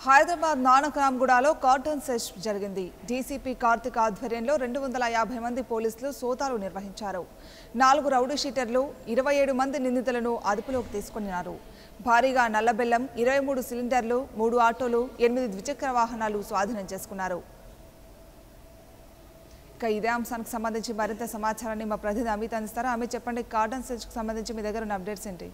Hyderabad నానక్రామ్గూడలో cartoon సెష్ జరిగింది DCP Karthik ఆధ్వర్యంలో రెండు వందల యాభై మంది పోలీసులు సోదాలు నిర్వహించారు నాలుగు రౌడీ షీటర్లు ఇరవై ఏడు మంది నిందితులను అదుపులోకి తీసుకున్నారు భారీగా నల్లబెల్లం ఇరవై మూడు సిలిండర్లు మూడు ఆటోలు ఎనిమిది ద్విచక్ర వాహనాలు స్వాధీనం చేసుకున్నారు ఇక ఇదే అంశానికి సంబంధించి మరింత సమాచారాన్ని మా ప్రతినిధి అమిత్ అందిస్తారు అమిత్ చెప్పండి కార్టూన్ సెష్కి సంబంధించి మీ దగ్గర ఉన్న అప్డేట్స్ ఏంటి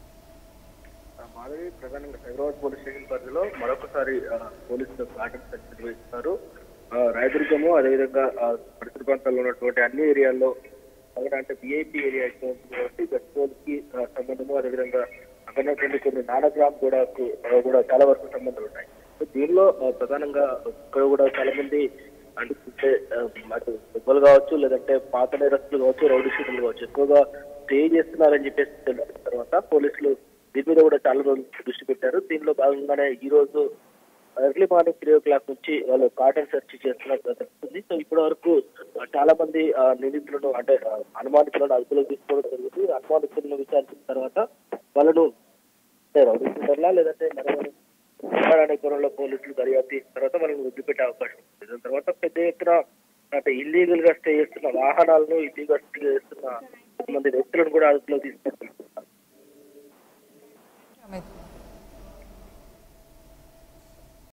మాధవి ప్రధానంగా హైదరాబాద్ పోలీస్ స్టేషన్ పరిధిలో మరొకసారి ఆ, పోలీసులు గార్డెన్ సెర్చ్ నిర్వహిస్తున్నారు ఆ, రాయదుర్గము అదేవిధంగా ఆ, పరిసర ప్రాంతాల్లో ఉన్నటువంటి అన్ని ఏరియాల్లో అక్కడ అంటే విఐపి ఏరియా ఎక్కువ ఉంటుంది కాబట్టి గచ్చిబౌలికి ఆ, సంబంధము అదేవిధంగా అక్కడ ఉన్నటువంటి కొన్ని నానగ్రామ్ కూడా కూడా చాలా వరకు సంబంధాలు ఉన్నాయి సో దీనిలో ఆ, ప్రధానంగా ఇక్కడ కూడా చాలా మంది అంటే అటు దెబ్బలు కావచ్చు లేదంటే పాత నేరస్తులు కావచ్చు రౌడీ షీటర్లు కావచ్చు ఎక్కువగా స్టే చేస్తున్నారని చెప్పేసి తెలిసిన తర్వాత పోలీసులు దీని మీద కూడా చాలా రోజులు దృష్టి పెట్టారు దీనిలో భాగంగానే ఈ రోజు early morning three o'clock నుంచి వాళ్ళు కాటన్ సెర్చ్ చేస్తున్నట్టు తెలుస్తుంది సో ఇప్పటి వరకు చాలా మంది ఆ, నిందితులను అంటే ఆ, అనుమానితులను అదుపులోకి తీసుకోవడం జరుగుతుంది అనుమానితులను విచారించిన తర్వాత వాళ్ళను అంటే రౌడీ షీటర్లా లేదంటే మరొకరు కోణంలో పోలీసులు దర్యాప్తు చేసిన తర్వాత వాళ్ళని వదిలిపెట్టే అవకాశం ఉంది దాని తర్వాత పెద్ద ఎత్తున అంటే ఇల్లీగల్ గా స్టే చేస్తున్న వాహనాలను ఇల్లీగల్ స్టే చేస్తున్న కొంతమంది వ్యక్తులను కూడా అదుపులో తీసుకుంటున్నారు అమిత్